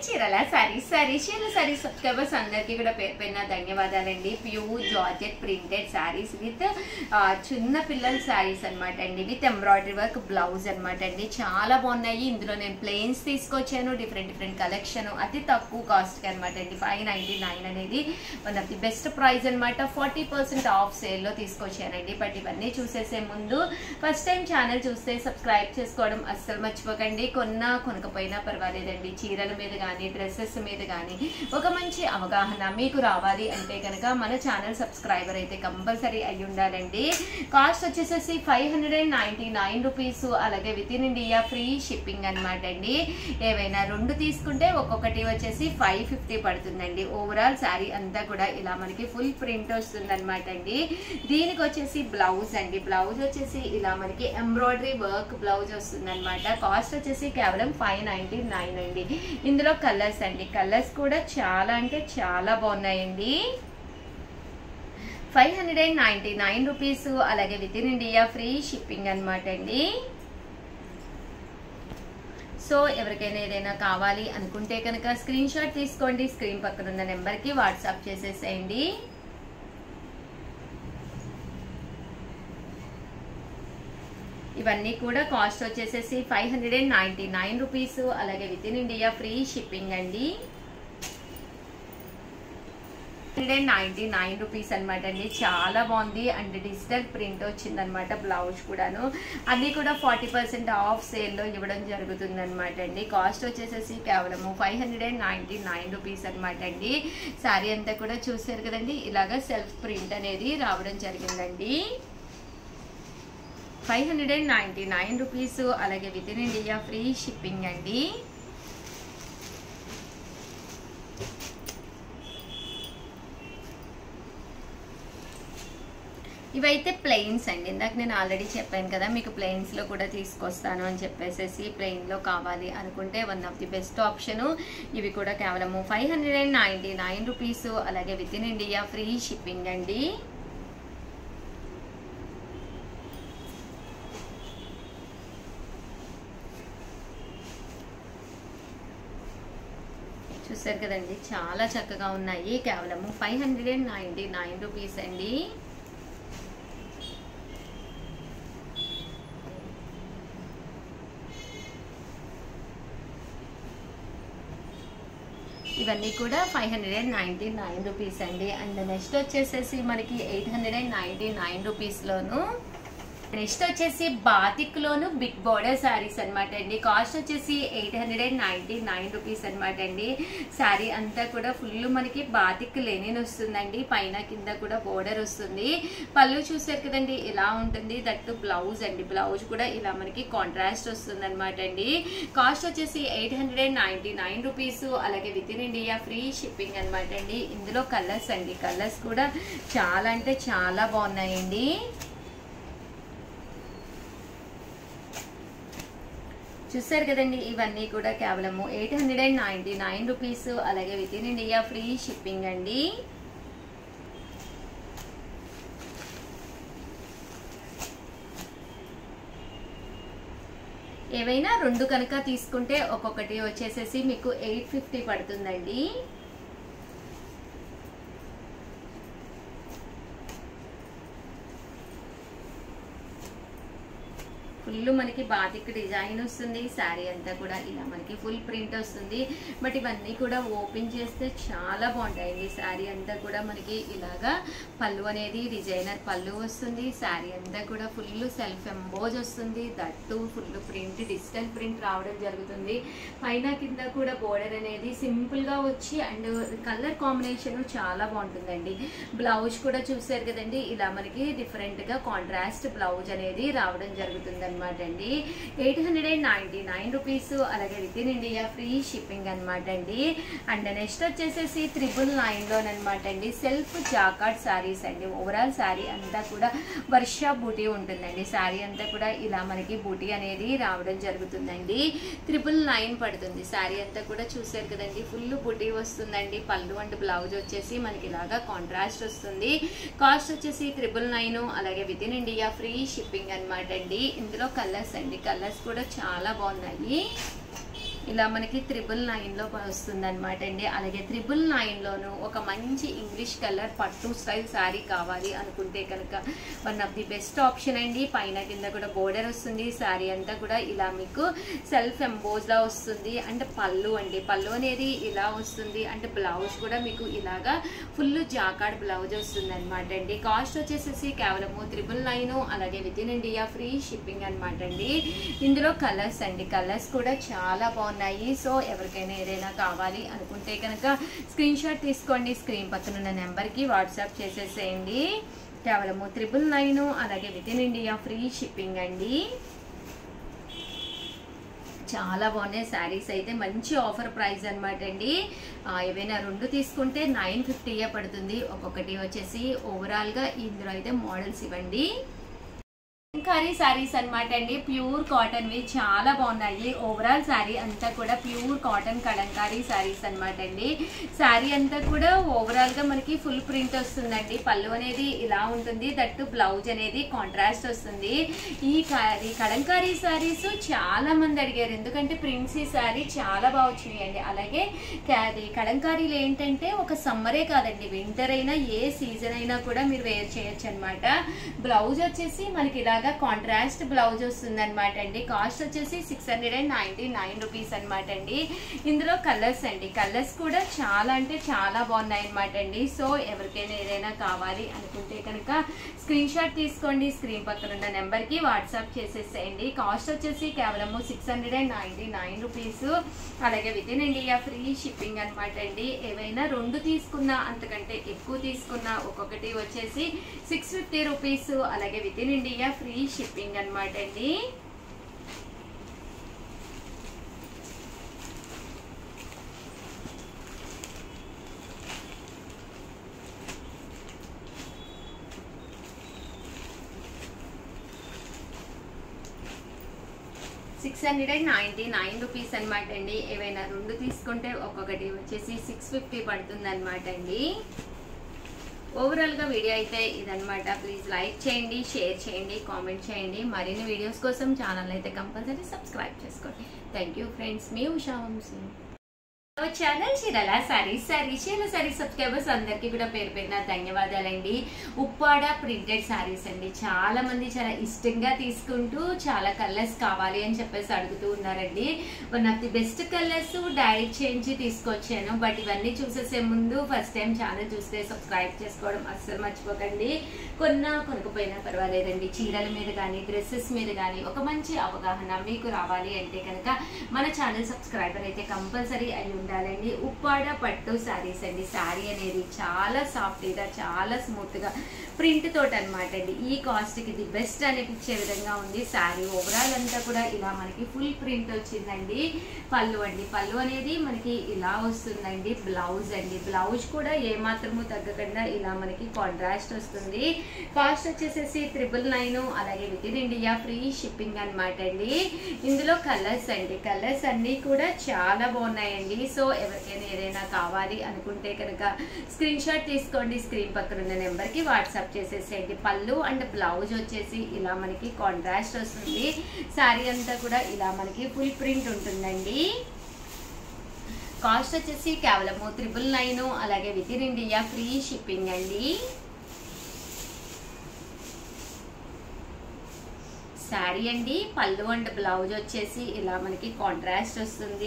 చీరల సారీస్ సారీస్ చీరల సారీస్ సబ్స్క్రైబర్స్ అందరికీ కూడా పేరు పైన ధన్యవాదాలండి pure georgette printed saris with చిన్న పిల్లల సారీస్ అన్నమాట అండి విత్ ఎంబ్రాయిడరీ వర్క్ బ్లౌజ్ అన్నమాట అండి చాలా బాగున్నాయి ఇందులో నేను ప్లెయిన్స్ తీసుకొచ్చాను డిఫరెంట్ డిఫరెంట్ కలెక్షన్ అతి తక్కువ కాస్ట్కి అనమాట అండి ఫైవ్ నైంటీ నైన్ అనేది one of the best price అనమాట ఫార్టీ పర్సెంట్ ఆఫ్ సేల్లో తీసుకొచ్చానండి బట్ ఇవన్నీ చూసేసే ముందు ఫస్ట్ టైం ఛానల్ చూస్తే సబ్స్క్రైబ్ చేసుకోవడం అస్సలు మర్చిపోకండి కొన్నా కొనకపోయినా పర్వాలేదండి చీరల మీద కానీ డ్రెస్సెస్ మీద కానీ ఒక మంచి అవగాహన మీకు రావాలి అంటే కనుక మన ఛానల్ సబ్స్క్రైబర్ అయితే కంపల్సరీ అయి ఉండాలండి కాస్ట్ వచ్చేసేసి five hundred and ninety nine rupees అలాగే within India free shipping అనమాట అండి ఏవైనా రెండు తీసుకుంటే ఒక్కొక్కటి వచ్చేసి ఫైవ్ ఫిఫ్టీ పడుతుందండి ఓవరాల్ శారీ అంతా కూడా ఇలా మనకి ఫుల్ ప్రింట్ వస్తుంది అనమాట అండి దీనికి వచ్చేసి బ్లౌజ్ అండి బ్లౌజ్ వచ్చేసి ఇలా మనకి ఎంబ్రాయిడరీ వర్క్ బ్లౌజ్ వస్తుంది అనమాట కాస్ట్ వచ్చేసి కేవలం ఫైవ్ నైన్టీ నైన్ అండి ఇందులో కలర్స్ అండి కలర్స్ కూడా చాలా అంటే చాలా బాగున్నాయండి five hundred and ninety nine rupees అలాగే within India free shipping అనమాట అండి సో ఎవరికైనా ఏదైనా కావాలి అనుకుంటే కనుక స్క్రీన్ షాట్ తీసుకోండి స్క్రీన్ పక్కన ఉన్న నెంబర్కి వాట్సాప్ చేసేసేయండి ఇవన్నీ కూడా కాస్ట్ వచ్చేసేసి five hundred and ninety nine rupees అలాగే within India free shipping అండి hundred and ninety nine rupees అనమాట అండి చాలా బాగుంది అండ్ డిజిటల్ ప్రింట్ వచ్చిందనమాట బ్లౌజ్ కూడాను అన్నీ కూడా ఫార్టీ పర్సెంట్ ఆఫ్ సేల్లో ఇవ్వడం జరుగుతుంది అనమాట అండి కాస్ట్ వచ్చేసేసి కేవలము five hundred and ninety nine rupees అనమాట అండి శారీ అంతా కూడా చూసారు కదండి ఇలాగ సెల్ఫ్ ప్రింట్ అనేది రావడం జరిగిందండి five hundred and ninety nine rupees అలాగే within India free shipping అండి ఇవైతే ప్లెయిన్స్ అండి ఇందాక నేను ఆల్రెడీ చెప్పాను కదా మీకు ప్లెయిన్స్లో కూడా తీసుకొస్తాను అని చెప్పేసి ప్లెయిన్లో కావాలి అనుకుంటే one of the best option ఇవి కూడా కేవలము five hundred and ninety nine rupees అలాగే within India free shipping అండి చూసారు కదండి చాలా చక్కగా ఉన్నాయి కేవలము five hundred and ninety nine rupees అండి ఇవన్నీ కూడా five hundred and ninety nine rupees అండి అండ్ నెక్స్ట్ వచ్చేసేసి మనకి eight hundred and ninety nine రూపీస్లోను నెక్స్ట్ వచ్చేసి బాతిక్ లోను బిగ్ బోర్డర్ శారీస్ అనమాట అండి కాస్ట్ వచ్చేసి eight hundred and ninety nine rupees అనమాట అండి శారీ అంతా కూడా ఫుల్ మనకి బాతిక్ లెనిన్ వస్తుందండి పైన కింద కూడా బోర్డర్ వస్తుంది పళ్ళు చూసారు కదండి ఇలా ఉంటుంది దట్టు బ్లౌజ్ అండి బ్లౌజ్ కూడా ఇలా మనకి కాంట్రాస్ట్ వస్తుంది అనమాట అండి కాస్ట్ వచ్చేసి eight hundred and ninety nine rupees అలాగే within India free shipping అనమాట అండి ఇందులో కలర్స్ అండి కలర్స్ కూడా చాలా అంటే చాలా బాగున్నాయండి చూసారు కదండి ఇవన్నీ కూడా కేవలము eight hundred and ninety nine rupees అలాగే within India free shipping అండి ఏవైనా రెండు కనుక తీసుకుంటే ఒక్కొక్కటి వచ్చేసేసి మీకు ఎయిట్ ఫిఫ్టీ పడుతుందండి ఫుల్ మనకి బాతిక్ డిజైన్ వస్తుంది శారీ అంతా కూడా ఇలా మనకి ఫుల్ ప్రింట్ వస్తుంది బట్ ఇవన్నీ కూడా ఓపెన్ చేస్తే చాలా బాగుంటాయండి శారీ అంతా కూడా మనకి ఇలాగా పళ్ళు అనేది డిజైనర్ పళ్ళు వస్తుంది శారీ అంతా కూడా ఫుల్ సెల్ఫ్ ఎంబోజ్ వస్తుంది that full print digital print రావడం జరుగుతుంది పైన కింద కూడా బోర్డర్ అనేది సింపుల్గా వచ్చి అండ్ కలర్ కాంబినేషన్ చాలా బాగుంటుందండి బ్లౌజ్ కూడా చూసారు కదండి ఇలా మనకి డిఫరెంట్గా కాంట్రాస్ట్ బ్లౌజ్ అనేది రావడం జరుగుతుంది అనమాట అండి eight hundred and ninety nine rupees అలాగే within India free shipping అనమాట అండి అండ్ నెక్స్ట్ వచ్చేసేసి త్రిబుల్ నైన్లోనమాట అండి సెల్ఫ్ జాకాట్ శారీస్ అండి ఓవరాల్ శారీ అంతా కూడా వర్ష బూటీ ఉంటుందండి శారీ అంతా కూడా ఇలా మనకి బూటీ అనేది రావడం జరుగుతుందండి త్రిబుల్ నైన్ పడుతుంది శారీ అంతా కూడా చూసారు కదండి ఫుల్ బూటీ వస్తుందండి పళ్ళు అండ్ బ్లౌజ్ వచ్చేసి మనకి ఇలాగా కాంట్రాస్ట్ వస్తుంది కాస్ట్ వచ్చేసి త్రిబుల్ నైన్ అలాగే within India free shipping అనమాట అండి ఇందులో కలర్స్ అండి కలర్స్ కూడా చాలా బాగున్నాయి ఇలా మనకి త్రిబుల్ నైన్లో వస్తుంది అనమాట అండి అలాగే త్రిబుల్ నైన్లోను ఒక మంచి ఇంగ్లీష్ కలర్ పట్టు స్టైల్ శారీ కావాలి అనుకుంటే కనుక one of the best option అండి పైన కింద కూడా బోర్డర్ వస్తుంది శారీ అంతా కూడా ఇలా మీకు సెల్ఫ్ ఎంబోజ్లా వస్తుంది అంటే పళ్ళు అండి పళ్ళు అనేది ఇలా వస్తుంది అంటే బ్లౌజ్ కూడా మీకు ఇలాగా ఫుల్ జాకాడ్ బ్లౌజ్ వస్తుంది అనమాట అండి కాస్ట్ వచ్చేసేసి కేవలము త్రిబుల్ నైన్ అలాగే within India free shipping అనమాట అండి ఇందులో కలర్స్ అండి కలర్స్ కూడా చాలా బాగున్నాయి సో ఎవరికైనా ఏదైనా కావాలి అనుకుంటే కనుక స్క్రీన్ షాట్ తీసుకోండి స్క్రీన్ పక్కన ఉన్న నెంబర్కి వాట్సాప్ చేసేసేయండి కేవలము త్రిబుల్ నైన్ అలాగే within India free shipping అండి చాలా బాగున్నాయి శారీస్ అయితే మంచి ఆఫర్ ప్రైస్ అనమాట అండి ఆ, ఏవైనా రెండు తీసుకుంటే నైన్ ఫిఫ్టీయే పడుతుంది ఒక్కొక్కటి వచ్చేసి ఓవరాల్గా ఇందులో అయితే మోడల్స్ ఇవ్వండి కలంకారీ శారీస్ అన్నమాట అండి ప్యూర్ కాటన్ వి చాలా బాగున్నాయి ఓవరాల్ శారీ అంతా కూడా ప్యూర్ కాటన్ కలంకారీ శారీస్ అన్నమాట అండి శారీ అంతా కూడా ఓవరాల్ గా మనకి ఫుల్ ప్రింట్ వస్తుందండి పళ్ళు అనేది ఇలా ఉంటుంది దట్టు బ్లౌజ్ అనేది కాంట్రాస్ట్ వస్తుంది ఈ క- ఈ కలంకారీ శారీస్ చాలా మంది అడిగారు ఎందుకంటే ప్రింట్స్ ఈ శారీ చాలా బాగా వచ్చినాయండి అలాగే క- అది కలంకారీలు ఏంటంటే ఒక సమ్మరే కాదండి వింటర్ అయినా ఏ సీజన్ అయినా కూడా మీరు వేర్ చేయొచ్చు అనమాట బ్లౌజ్ వచ్చేసి మనకి ఇలాగా కాంట్రాస్ట్ బ్లౌజ్ వస్తుంది అనమాట అండి కాస్ట్ వచ్చేసి six hundred and ninety nine rupees అనమాట అండి ఇందులో కలర్స్ అండి కలర్స్ కూడా చాలా అంటే చాలా బాగున్నాయి అనమాట అండి సో ఎవరికైనా ఏదైనా కావాలి అనుకుంటే కనుక స్క్రీన్ షాట్ తీసుకోండి స్క్రీన్ పక్కన ఉన్న నెంబర్కి వాట్సాప్ చేసేసేయండి కాస్ట్ వచ్చేసి కేవలము six hundred and ninety nine rupees అలాగే within India free shipping అనమాట అండి ఏవైనా రెండు తీసుకున్నా అంతకంటే ఎక్కువ తీసుకున్నా ఒక్కొక్కటి వచ్చేసి సిక్స్ ఫిఫ్టీ రూపీస్ అలాగే within India free shipping అనమాట అండి six hundred and ninety nine rupees అనమాట అండి ఏవైనా రెండు తీసుకుంటే ఒక్కొక్కటి వచ్చేసి సిక్స్ ఫిఫ్టీ పడుతుంది అనమాట అండి ఓవరాల్గా వీడియో అయితే ఇదనమాట ప్లీజ్ లైక్ చేయండి షేర్ చేయండి కామెంట్ చేయండి మరిన్ని వీడియోస్ కోసం ఛానల్ అయితే కంపల్సరీ సబ్స్క్రైబ్ చేసుకోండి థ్యాంక్ యూ ఫ్రెండ్స్ మీ ఉషా వంశీ ఛానల్ చీరల సారీస్ సారీ చీరల సారీ సబ్స్క్రైబర్స్ అందరికీ కూడా పేరు పేరున ధన్యవాదాలండి ఉప్పాడ ప్రింటెడ్ సారీస్ అండి చాలా మంది చాలా ఇష్టంగా తీసుకుంటూ చాలా కలర్స్ కావాలి అని చెప్పేసి అడుగుతూ ఉన్నారండి one of the best colours direct చేయించి తీసుకొచ్చాను బట్ ఇవన్నీ చూసేసే ముందు ఫస్ట్ టైం ఛానల్ చూస్తే సబ్స్క్రైబ్ చేసుకోవడం అస్సలు మర్చిపోకండి కొన్నా కొనుక్కుపోయినా పర్వాలేదండి చీరల మీద కానీ డ్రెస్సెస్ మీద కానీ ఒక మంచి అవగాహన మీకు రావాలి అంటే కనుక మన ఛానల్ సబ్స్క్రైబర్ అయితే కంపల్సరీ అయి ఉండాలండి ఉప్పాడ పట్టు శారీస్ అండి శారీ అనేది చాలా సాఫ్ట్గా చాలా స్మూత్గా ప్రింట్ తోటి అనమాట అండి ఈ కాస్ట్కి ది బెస్ట్ అనిపించే విధంగా ఉంది శారీ ఓవరాల్ అంతా కూడా ఇలా మనకి ఫుల్ ప్రింట్ వచ్చిందండి పళ్ళు అండి పళ్ళు అనేది మనకి ఇలా వస్తుందండి బ్లౌజ్ అండి బ్లౌజ్ కూడా ఏమాత్రము తగ్గకుండా ఇలా మనకి కాంట్రాస్ట్ వస్తుంది కాస్ట్ వచ్చేసేసి త్రిబుల్ నైన్ అలాగే within India free shipping అనమాట అండి ఇందులో కలర్స్ అండి కలర్స్ అన్నీ కూడా చాలా బాగున్నాయండి సో ఎవరికైనా ఏదైనా కావాలి అనుకుంటే కనుక స్క్రీన్ షాట్ తీసుకోండి స్క్రీన్ పక్కన ఉన్న నెంబర్కి వాట్సాప్ చేసేసేయండి పళ్ళు అండ్ బ్లౌజ్ వచ్చేసి ఇలా మనకి కాంట్రాస్ట్ వస్తుంది శారీ అంతా కూడా ఇలా మనకి ఫుల్ ప్రింట్ ఉంటుందండి కాస్ట్ వచ్చేసి కేవలము త్రిబుల్ నైన్ అలాగే within India free shipping అండి శారీ అండి పళ్ళు అండ్ బ్లౌజ్ వచ్చేసి ఇలా మనకి కాంట్రాస్ట్ వస్తుంది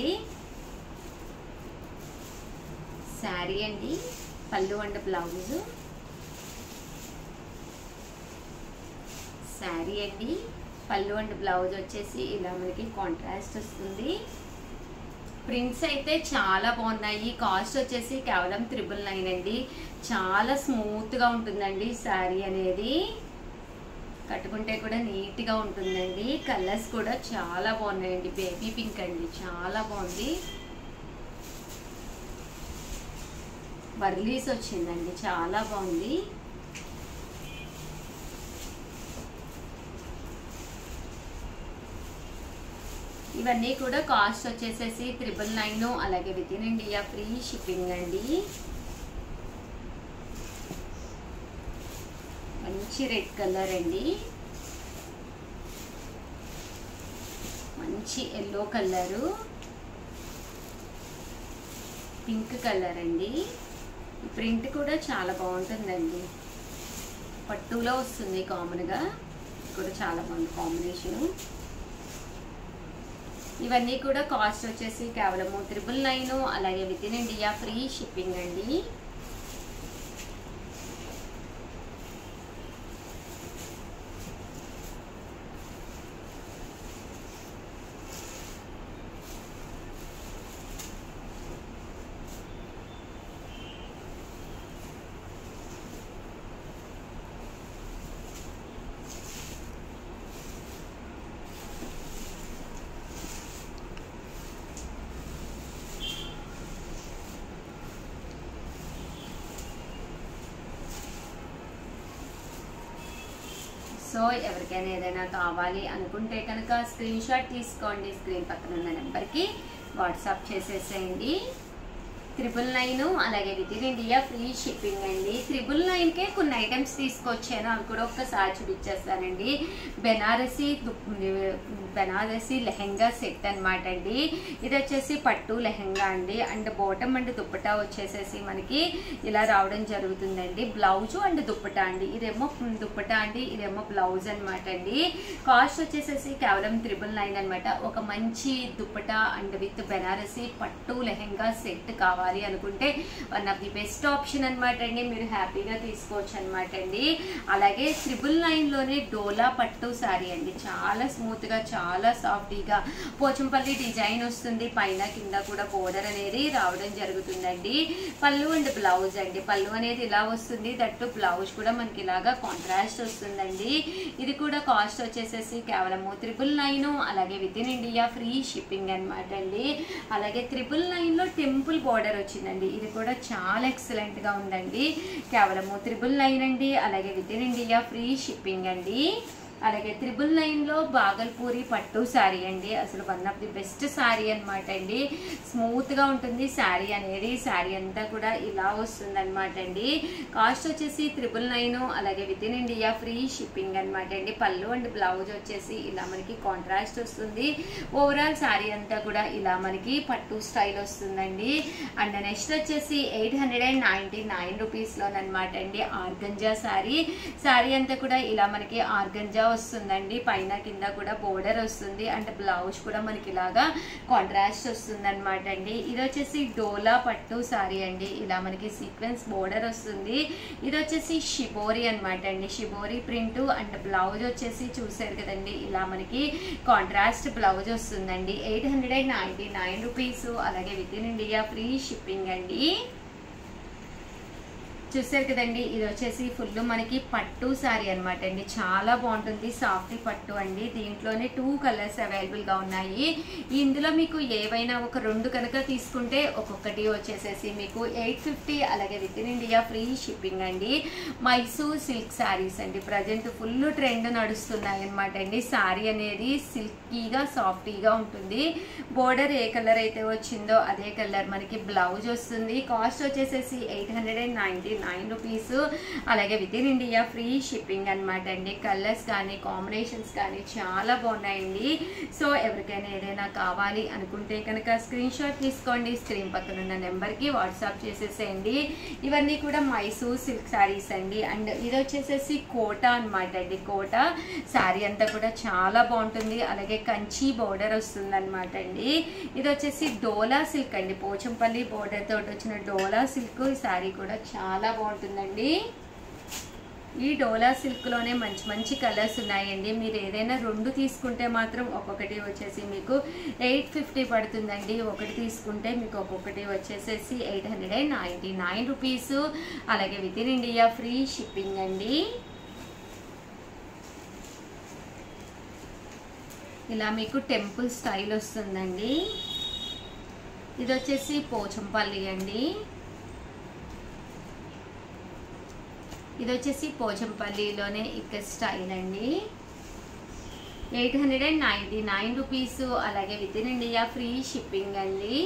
శారీ అండి పళ్ళు అండ్ బ్లౌజ్ శారీ అండి పళ్ళు అండ్ బ్లౌజ్ వచ్చేసి ఇలా మనకి కాంట్రాస్ట్ వస్తుంది ప్రింట్స్ అయితే చాలా బాగున్నాయి కాస్ట్ వచ్చేసి కేవలం త్రిబుల్ నైన్ అండి చాలా స్మూత్గా ఉంటుందండి శారీ అనేది కట్టుకుంటే కూడా నీట్గా ఉంటుందండి కలర్స్ కూడా చాలా బాగున్నాయండి బేబీ పింక్ అండి చాలా బాగుంది వర్లీస్ వచ్చిందండి చాలా బాగుంది ఇవన్నీ కూడా కాస్ట్ వచ్చేసేసి త్రిబుల్ నైన్ అలాగే within India free shipping అండి మంచి రెడ్ కలర్ అండి మంచి ఎల్లో కలరు పింక్ కలర్ అండి ఈ ప్రింట్ కూడా చాలా బాగుంటుందండి పట్టులో వస్తుంది కామన్గా కూడా చాలా బాగుంది కాంబినేషన్ ఇవన్నీ కూడా కాస్ట్ వచ్చేసి కేవలము త్రిబుల్ నైన్ అలాగే within India free shipping అండి సో ఎవరికైనా ఏదైనా కావాలి అనుకుంటే కనుక స్క్రీన్ షాట్ తీసుకోండి స్క్రీన్ పక్కన ఉన్న నెంబర్కి వాట్సాప్ చేసేసేయండి త్రిబుల్ నైన్ అలాగే within India free shipping అండి త్రిబుల్ నైన్కే కొన్ని ఐటమ్స్ తీసుకొచ్చాను అవి కూడా ఒక్కసారి చూపించేస్తానండి బెనారసి దుప్- బెనారసి లెహెంగా సెట్ అన్నమాట అండి ఇది వచ్చేసి పట్టు లెహెంగా అండి అండ్ బాటమ్ అండ్ దుప్పటా వచ్చేసేసి మనకి ఇలా రావడం జరుగుతుందండి బ్లౌజ్ అండ్ దుప్పటా అండి ఇదేమో దుప్పటా అండి ఇదేమో బ్లౌజ్ అన్నమాట అండి కాస్ట్ వచ్చేసేసి కేవలం త్రిబుల్ నైన్ అనమాట ఒక మంచి దుప్పటా అండ్ విత్ బెనారసి పట్టు లెహెంగా సెట్ కావాలి అనుకుంటే one of the best option అనమాట అండి మీరు హ్యాపీగా తీసుకోవచ్చు అనమాట అండి అలాగే త్రిబుల్ నైన్లోనే డోలా పట్టు సారీ అండి చాలా స్మూత్గా చాలా సాఫ్టీగా పోచంపల్లి డిజైన్ వస్తుంది పైన కింద కూడా బోర్డర్ అనేది రావడం జరుగుతుందండి పళ్ళు అండ్ బ్లౌజ్ అండి పళ్ళు అనేది ఇలా వస్తుంది దట్టు బ్లౌజ్ కూడా మనకి ఇలాగా కాంట్రాస్ట్ వస్తుందండి ఇది కూడా కాస్ట్ వచ్చేసేసి కేవలము త్రిబుల్ నైన్ అలాగే within India free shipping అనమాట అండి అలాగే త్రిబుల్ నైన్లో టెంపుల్ బార్డర్ వచ్చిందండి ఇది కూడా చాలా ఎక్సలెంట్ గా ఉందండి కేవలము త్రిబుల్ నైన్ అండి అలాగే within India free shipping అండి అలాగే త్రిబుల్ నైన్లో బాగల్పూరి పట్టు శారీ అండి అసలు one of the best sari అనమాట అండి స్మూత్గా ఉంటుంది శారీ అనేది శారీ అంతా కూడా ఇలా వస్తుంది అనమాట అండి కాస్ట్ వచ్చేసి త్రిబుల్ నైన్ అలాగే within India free shipping అనమాట అండి పళ్ళు అండ్ బ్లౌజ్ వచ్చేసి ఇలా మనకి కాంట్రాస్ట్ వస్తుంది ఓవరాల్ శారీ అంతా కూడా ఇలా మనకి పట్టు స్టైల్ వస్తుందండి అండ్ నెక్స్ట్ వచ్చేసి eight hundred and ninety nine రూపీస్లోనమాట అండి ఆర్గంజా శారీ శారీ అంతా కూడా ఇలా మనకి ఆర్గంజా వస్తుందండి పైన కింద కూడా బోర్డర్ వస్తుంది అండ్ బ్లౌజ్ కూడా మనకి ఇలాగా కాంట్రాస్ట్ వస్తుంది అనమాట అండి ఇది వచ్చేసి డోలా పట్టు సారీ అండి ఇలా మనకి సీక్వెన్స్ బోర్డర్ వస్తుంది ఇది వచ్చేసి షిబోరి అనమాట అండి షిబోరి ప్రింట్ అండ్ బ్లౌజ్ వచ్చేసి చూసారు కదండి ఇలా మనకి కాంట్రాస్ట్ బ్లౌజ్ వస్తుందండి eight hundred and ninety nine rupees అలాగే within India free shipping అండి చూసారు కదండి ఇది వచ్చేసి ఫుల్ మనకి పట్టు సారీ అనమాట అండి చాలా బాగుంటుంది సాఫ్ట్ పట్టు అండి దీంట్లోనే టూ కలర్స్ అవైలబుల్ గా ఉన్నాయి ఇందులో మీకు ఏవైనా ఒక రెండు కనుక తీసుకుంటే ఒక్కొక్కటి వచ్చేసేసి మీకు ఎయిట్ ఫిఫ్టీ అలాగే within India free shipping అండి మైసూర్ సిల్క్ శారీస్ అండి ప్రజెంట్ ఫుల్ ట్రెండ్ నడుస్తున్నాయి అనమాట అండి శారీ అనేది సిల్కీగా సాఫ్టీగా ఉంటుంది బోర్డర్ ఏ కలర్ అయితే వచ్చిందో అదే కలర్ మనకి బ్లౌజ్ వస్తుంది కాస్ట్ వచ్చేసేసి eight hundred and ninety nine rupees అలాగే within India free shipping అనమాట అండి కలర్స్ కానీ కాంబినేషన్స్ కానీ చాలా బాగున్నాయండి సో ఎవరికైనా ఏదైనా కావాలి అనుకుంటే కనుక స్క్రీన్ షాట్ తీసుకోండి స్క్రీన్ పక్కన ఉన్న నెంబర్కి వాట్సాప్ చేసేసేయండి ఇవన్నీ కూడా మైసూర్ సిల్క్ శారీస్ అండి అండ్ ఇది వచ్చేసేసి కోట అనమాట అండి కోట శారీ అంతా కూడా చాలా బాగుంటుంది అలాగే కంచి బోర్డర్ వస్తుంది అనమాట అండి ఇది వచ్చేసి డోలా సిల్క్ అండి పోచంపల్లి బోర్డర్ తోటి వచ్చిన డోలా సిల్క్ ఈ శారీ కూడా చాలా బాగుంటుందండి ఈ డోలా సిల్క్లోనే మంచి మంచి కలర్స్ ఉన్నాయండి మీరు ఏదైనా రెండు తీసుకుంటే మాత్రం ఒక్కొక్కటి వచ్చేసి మీకు ఎయిట్ ఫిఫ్టీ పడుతుందండి ఒకటి తీసుకుంటే మీకు ఒక్కొక్కటి వచ్చేసేసి eight hundred and ninety nine rupees అలాగే within India free shipping అండి ఇలా మీకు టెంపుల్ స్టైల్ వస్తుందండి ఇది వచ్చేసి పోచంపల్లి అండి ఇది వచ్చేసి పోచంపల్లిలోనే ఇక్కడ స్టైల్ అండి eight hundred and ninety nine rupees అలాగే within India free shipping అండి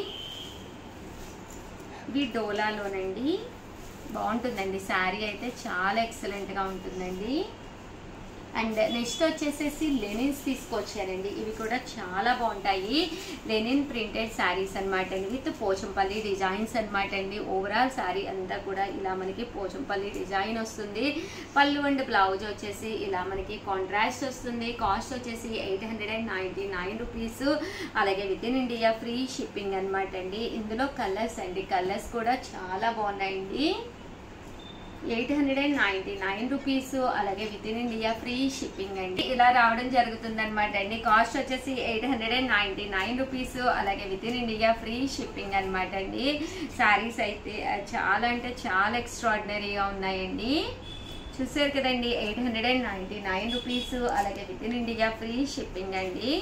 ఇవి డోలాలోనండి బాగుంటుందండి శారీ అయితే చాలా ఎక్సలెంట్గా ఉంటుందండి అండ్ నెక్స్ట్ వచ్చేసేసి లెనిన్స్ తీసుకొచ్చానండి ఇవి కూడా చాలా బాగుంటాయి లెనిన్ ప్రింటెడ్ శారీస్ అనమాట అండి విత్ పోచంపల్లి డిజైన్స్ అనమాట అండి ఓవరాల్ శారీ అంతా కూడా ఇలా మనకి పోచంపల్లి డిజైన్ వస్తుంది పళ్ళు అండ్ బ్లౌజ్ వచ్చేసి ఇలా మనకి కాంట్రాస్ట్ వస్తుంది కాస్ట్ వచ్చేసి eight hundred and ninety nine rupees అలాగే within India free shipping అనమాట అండి ఇందులో కలర్స్ అండి కలర్స్ కూడా చాలా బాగున్నాయండి eight hundred and ninety nine rupees అలాగే within India free shipping అండి ఇలా రావడం జరుగుతుంది అనమాట అండి కాస్ట్ వచ్చేసి eight hundred and ninety nine rupees అలాగే within India free shipping అనమాట అండి శారీస్ అయితే ఆ, చాలా అంటే చాలా ఎక్స్ట్రాడినరీగా ఉన్నాయండి చూసారు కదండి eight hundred and ninety nine rupees అలాగే within India free shipping అండి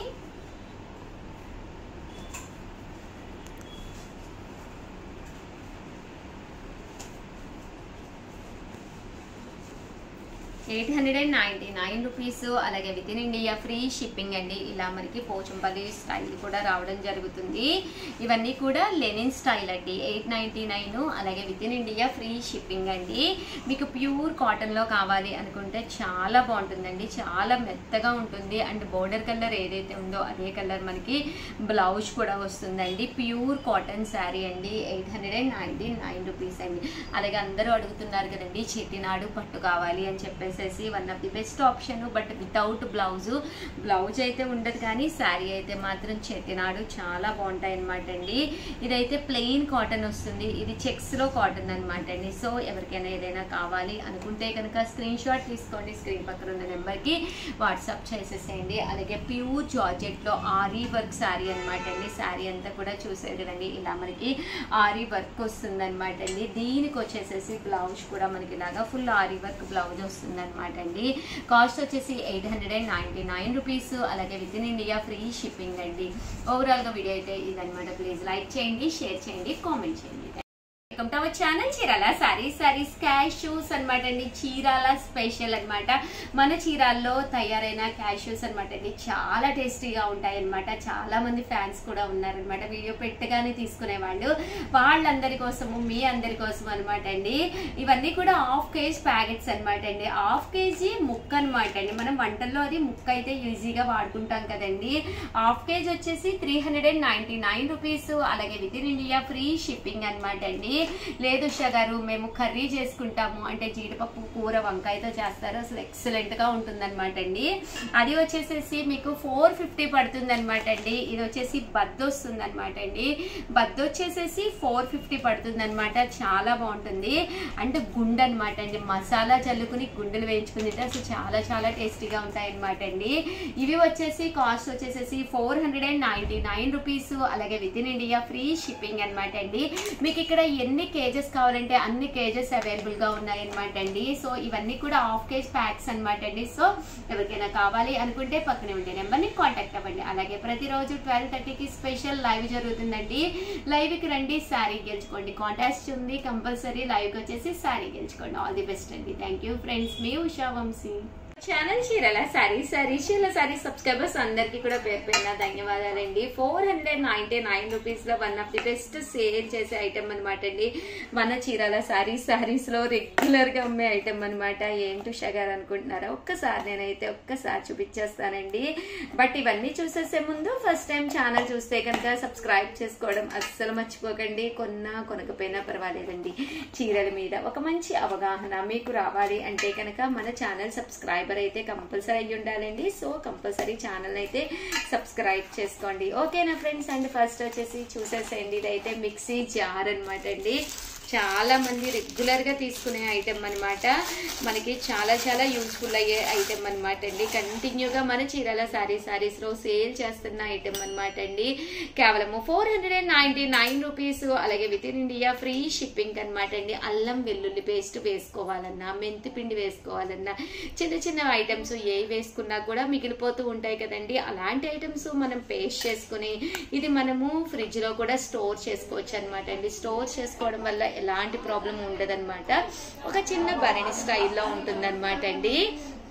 eight hundred and ninety nine rupees అలాగే within India free shipping అండి ఇలా మనకి పోచంపల్లి స్టైల్ కూడా రావడం జరుగుతుంది ఇవన్నీ కూడా లెనిన్ స్టైల్ అండి ఎయిట్ నైంటీ నైన్ అలాగే within India free shipping అండి మీకు ప్యూర్ కాటన్లో కావాలి అనుకుంటే చాలా బాగుంటుందండి చాలా మెత్తగా ఉంటుంది అండ్ బోర్డర్ కలర్ ఏదైతే ఉందో అదే కలర్ మనకి బ్లౌజ్ కూడా వస్తుందండి ప్యూర్ కాటన్ శారీ అండి eight hundred and ninety nine rupees అండి అలాగే అందరూ అడుగుతున్నారు కదండి చెట్టినాడు పట్టు కావాలి అని చెప్పేసి one of the best option but without blouse blouse అయితే ఉండదు కానీ శారీ అయితే మాత్రం చెట్టినాడు చాలా బాగుంటాయి అనమాట అండి ఇదైతే ప్లెయిన్ కాటన్ వస్తుంది ఇది చెక్స్ లో కాటన్ అనమాట అండి సో ఎవరికైనా ఏదైనా కావాలి అనుకుంటే కనుక స్క్రీన్ షాట్ తీసుకోండి స్క్రీన్ పక్కన ఉన్న నెంబర్కి వాట్సాప్ చేసేసేయండి అలాగే ప్యూర్ జార్జెట్ లో ఆరీ వర్క్ శారీ అనమాట అండి శారీ అంతా కూడా చూసేది కదండి ఇలా మనకి ఆరీ వర్క్ వస్తుంది అనమాట అండి దీనికి వచ్చేసేసి బ్లౌజ్ కూడా మనకి ఇలాగా ఫుల్ ఆరీ వర్క్ బ్లౌజ్ వస్తుంది అనమాట అండి కాస్ట్ వచ్చేసి eight hundred and ninety nine rupees అలాగే within India free shipping అండి ఓవరాల్గా వీడియో అయితే ఇదనమాట ప్లీజ్ లైక్ చేయండి షేర్ చేయండి కామెంట్ చేయండి welcome to our channel Chirala sarees sarees cashews అనమాట అండి చీరాల స్పెషల్ అన్నమాట మన చీరాల్లో తయారైన క్యాష్యూస్ అనమాట అండి చాలా టేస్టీగా ఉంటాయి అనమాట చాలా మంది ఫ్యాన్స్ కూడా ఉన్నారనమాట వీడియో పెట్టగానే తీసుకునే వాళ్ళు వాళ్ళందరి కోసము మీ అందరి కోసం అనమాట అండి ఇవన్నీ కూడా హాఫ్ కేజీ ప్యాకెట్స్ అనమాట అండి హాఫ్ కేజీ ముక్క అనమాట అండి మనం వంటల్లో అది ముక్క అయితే ఈజీగా వాడుకుంటాం కదండి హాఫ్ కేజీ వచ్చేసి three hundred and ninety nine rupees అలాగే within India free shipping అనమాట అండి లేదు ఉషా గారు మేము కర్రీ చేసుకుంటాము అంటే జీడిపప్పు కూర వంకాయతో చేస్తారు అసలు ఎక్సలెంట్ గా ఉంటుంది అనమాట అండి అది వచ్చేసేసి మీకు ఫోర్ ఫిఫ్టీ పడుతుంది అనమాట అండి ఇది వచ్చేసి బద్ద వస్తుంది అనమాట అండి బద్ద వచ్చేసేసి ఫోర్ ఫిఫ్టీ పడుతుంది అనమాట చాలా బాగుంటుంది అంటే గుండె అనమాట అండి మసాలా చల్లుకుని గుండెలు వేయించుకుని తింటే అసలు చాలా చాలా టేస్టీగా ఉంటాయి అనమాట అండి ఇవి వచ్చేసి కాస్ట్ వచ్చేసేసి four hundred and ninety nine rupees అలాగే within India free shipping అనమాట అండి మీకు ఇక్కడ ఎన్ని కేజెస్ కావాలంటే అన్ని కేజెస్ అవైలబుల్ గా ఉన్నాయి అనమాట అండి సో ఇవన్నీ కూడా హాఫ్ కేజ్ ప్యాక్స్ అనమాట అండి సో ఎవరికైనా కావాలి అనుకుంటే పక్కనే ఉండే నెంబర్ ని కాంటాక్ట్ అవ్వండి అలాగే ప్రతిరోజు ట్వెల్వ్ థర్టీకి స్పెషల్ లైవ్ జరుగుతుందండి లైవ్ కి రండి శారీ గెలుచుకోండి కాంటాక్ట్ ఉంది కంపల్సరీ లైవ్ కి వచ్చేసి శారీ గెలుచుకోండి ఆల్ ది బెస్ట్ అండి థ్యాంక్ యూ ఫ్రెండ్స్ మీ ఉషా వంశీ ఛానల్ చీరల సారీ సారీ చీరల సారీ సబ్స్క్రైబర్స్ అందరికి కూడా పేరు పేరున ధన్యవాదాలండి four hundred ninety nine rupees లో one of the best sale చేసే ఐటమ్ అనమాట అండి మన చీరాల సారీ సారీస్ లో రెగ్యులర్ గా అమ్మే ఐటమ్ అనమాట ఏంటి షగర్ అనుకుంటున్నారా ఒక్కసారి నేనైతే ఒక్కసారి చూపించేస్తానండి బట్ ఇవన్నీ చూసేసే ముందు ఫస్ట్ టైం ఛానల్ చూస్తే కనుక సబ్స్క్రైబ్ చేసుకోవడం అస్సలు మర్చిపోకండి కొన్నా కొనకపోయినా పర్వాలేదండి చీరల మీద ఒక మంచి అవగాహన మీకు రావాలి అంటే కనుక మన ఛానల్ సబ్స్క్రైబర్ అయితే కంపల్సరీ అయ్యి ఉండాలండి సో కంపల్సరీ ఛానల్ అయితే సబ్స్క్రైబ్ చేసుకోండి ఓకేనా ఫ్రెండ్స్ అండ్ ఫస్ట్ వచ్చేసి చూసేసేయండి ఇదైతే మిక్సీ జార్ అనమాట అండి చాలా మంది రెగ్యులర్ గా తీసుకునే ఐటెం అన్నమాట మనకి చాలా చాలా యూస్ఫుల్ అయ్యే ఐటెం అన్నమాట అండి కంటిన్యూగా మన చీరాల సారీ సారీస్ లో సేల్ చేస్తున్న ఐటెం అన్నమాట అండి కేవలము four hundred and ninety nine rupees అలాగే within India free shipping అనమాట అండి అల్లం వెల్లుల్లి పేస్ట్ వేసుకోవాలన్నా మెంతి పిండి వేసుకోవాలన్నా చిన్న చిన్న ఐటమ్స్ ఏ వేసుకున్నా కూడా మిగిలిపోతూ ఉంటాయి కదండి అలాంటి ఐటమ్స్ మనం పేస్ట్ చేసుకుని ఇది మనము ఫ్రిడ్జ్ లో కూడా స్టోర్ చేసుకోవచ్చు అనమాట అండి స్టోర్ చేసుకోవడం వల్ల ఎలాంటి ప్రాబ్లం ఉండదన్నమాట ఒక చిన్న భరణి స్టైల్లో ఉంటుందన్నమాట అండి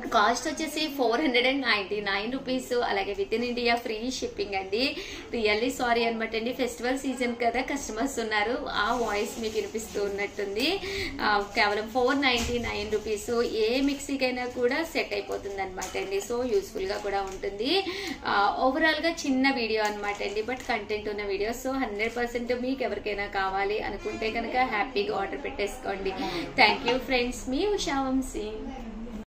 కాస్ట్ వచ్చేసి four hundred and ninety nine rupees అలాగే within India free shipping అండి రియల్లీ సారీ అనమాట అండి ఫెస్టివల్ సీజన్ కదా కస్టమర్స్ ఉన్నారు ఆ వాయిస్ మీకు వినిపిస్తూ ఉన్నట్టుంది ఆ, కేవలం ఫోర్ నైన్టీ నైన్ రూపీస్ ఏ మిక్సీకైనా కూడా సెట్ అయిపోతుంది అనమాట అండి సో యూస్ఫుల్ గా కూడా ఉంటుంది ఓవరాల్ గా చిన్న వీడియో అనమాట అండి బట్ కంటెంట్ ఉన్న వీడియో సో హండ్రెడ్ పర్సెంట్ మీకు ఎవరికైనా కావాలి అనుకుంటే కనుక హ్యాపీగా ఆర్డర్ పెట్టేసుకోండి థ్యాంక్ యూ ఫ్రెండ్స్ మీ ఉషా వంశీ